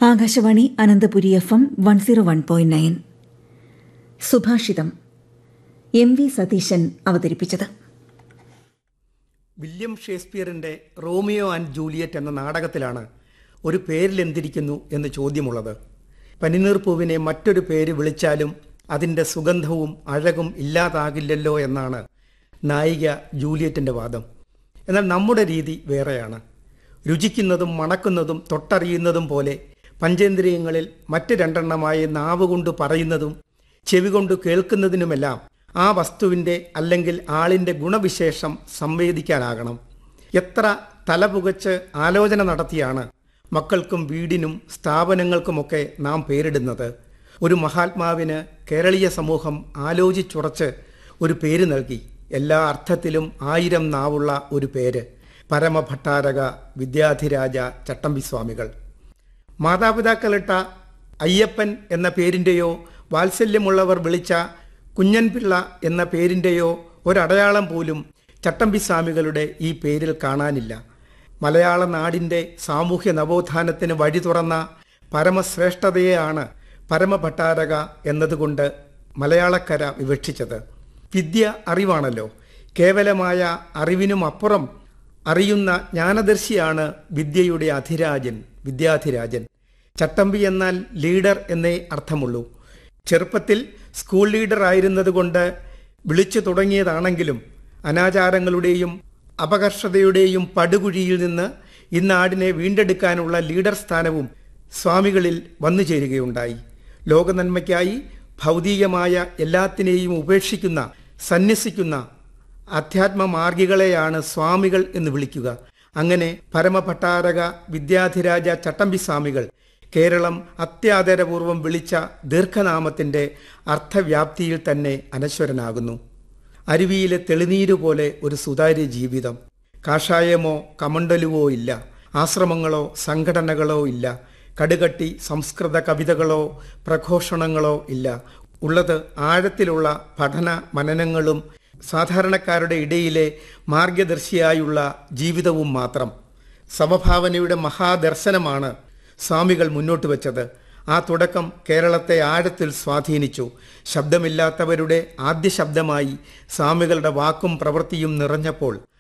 Akashvani Ananthapuri F M one zero one point nine സുഭാഷിതം M V Satheesan അവതരിപ്പിച്ചത് William ഷേക്സ്പിയറിന്റെ Romeo and Juliet എന്ന നാടകത്തിലാണ് ഒരു പേരിൽ എന്തിരിക്കുന്നു എന്ന് ചോദ്യമുള്ളത് പനിനീർ പൂവിനെ മറ്റൊരു പേര് വിളിച്ചാലും അതിൻ്റെ സുഗന്ധവും അഴകും ഇല്ലാതാകില്ലല്ലോ എന്നാണ് നായിക ജൂലിയറ്റിൻ്റെ വാദം എന്നാൽ നമ്മുടെ രീതി വേറെയാണ് രുചിക്കുന്നതും മണക്കുന്നതും തൊട്ടറിയുന്നതും പോലെ പഞ്ചേന്ദ്രിയങ്ങളിൽ മറ്റ് രണ്ടെണ്ണമായി നാവ് കൊണ്ട് പറയുന്നതും ചെവി കൊണ്ട് കേൾക്കുന്നതിനുമെല്ലാം ആ വസ്തുവിൻ്റെ അല്ലെങ്കിൽ ആളിൻ്റെ ഗുണവിശേഷം സംവേദിക്കാനാകണം എത്ര തലപുകച്ച് ആലോചന നടത്തിയാണ് മക്കൾക്കും വീടിനും സ്ഥാപനങ്ങൾക്കുമൊക്കെ നാം പേരിടുന്നത് ഒരു മഹാത്മാവിന് കേരളീയ സമൂഹം ആലോചിച്ചുറച്ച് ഒരു പേര് നൽകി എല്ലാ അർത്ഥത്തിലും ആയിരം നാവുള്ള ഒരു പേര് പരമഭട്ടാരക വിദ്യാധിരാജ ചട്ടമ്പിസ്വാമികൾ മാതാപിതാക്കളിട്ട അയ്യപ്പൻ എന്ന പേരിൻ്റെയോ വാത്സല്യമുള്ളവർ വിളിച്ച കുഞ്ഞൻപിള്ള എന്ന പേരിൻ്റെയോ ഒരടയാളം പോലും ചട്ടമ്പിസ്വാമികളുടെ ഈ പേരിൽ കാണാനില്ല മലയാള നാടിൻ്റെ സാമൂഹ്യ നവോത്ഥാനത്തിന് വഴി തുറന്ന പരമശ്രേഷ്ഠതയെയാണ് പരമഭട്ടാരക എന്നതുകൊണ്ട് മലയാളക്കര വിവക്ഷിച്ചത് വിദ്യ അറിവാണല്ലോ കേവലമായ അറിവിനും അപ്പുറം അറിയുന്ന ജ്ഞാനദർശിയാണ് വിദ്യയുടെ അധിരാജൻ വിദ്യാധിരാജൻ ചട്ടമ്പി എന്നാൽ ലീഡർ എന്നേ അർത്ഥമുള്ളൂ ചെറുപ്പത്തിൽ സ്കൂൾ ലീഡർ ആയിരുന്നതുകൊണ്ട് വിളിച്ചു തുടങ്ങിയതാണെങ്കിലും അനാചാരങ്ങളുടെയും അപകർഷതയുടെയും പടുകുഴിയിൽ നിന്ന് ഇന്നാടിനെ വീണ്ടെടുക്കാനുള്ള ലീഡർ സ്ഥാനവും സ്വാമികളിൽ വന്നു ചേരുകയുണ്ടായി ലോകനന്മയ്ക്കായി ഭൗതികമായ എല്ലാത്തിനെയും ഉപേക്ഷിക്കുന്ന സന്യസിക്കുന്ന അധ്യാത്മമാർഗികളെയാണ് സ്വാമികൾ എന്ന് വിളിക്കുക അങ്ങനെ പരമഭട്ടാരക വിദ്യാധിരാജ ചട്ടമ്പി സ്വാമികൾ കേരളം അത്യാദരപൂർവം വിളിച്ച ദീർഘനാമത്തിന്റെ അർത്ഥവ്യാപ്തിയിൽ തന്നെ അനശ്വരനാകുന്നു അരുവിയിലെ തെളിനീരു പോലെ ഒരു സുതാര്യ ജീവിതം കാഷായമോ കമണ്ടലുവോ ഇല്ല ആശ്രമങ്ങളോ സംഘടനകളോ ഇല്ല കടുകട്ടി സംസ്കൃത കവിതകളോ പ്രഘോഷണങ്ങളോ ഇല്ല ഉള്ളത് ആഴത്തിലുള്ള പഠന മനനങ്ങളും സാധാരണക്കാരുടെ ഇടയിലെ മാർഗദർശിയായുള്ള ജീവിതവും മാത്രം സമഭാവനയുടെ മഹാദർശനമാണ് സ്വാമികൾ മുന്നോട്ട് വച്ചത് ആ തുടക്കം കേരളത്തെ ആഴത്തിൽ സ്വാധീനിച്ചു ശബ്ദമില്ലാത്തവരുടെ ആദ്യ ശബ്ദമായി സ്വാമികളുടെ വാക്കും പ്രവൃത്തിയും നിറഞ്ഞപ്പോൾ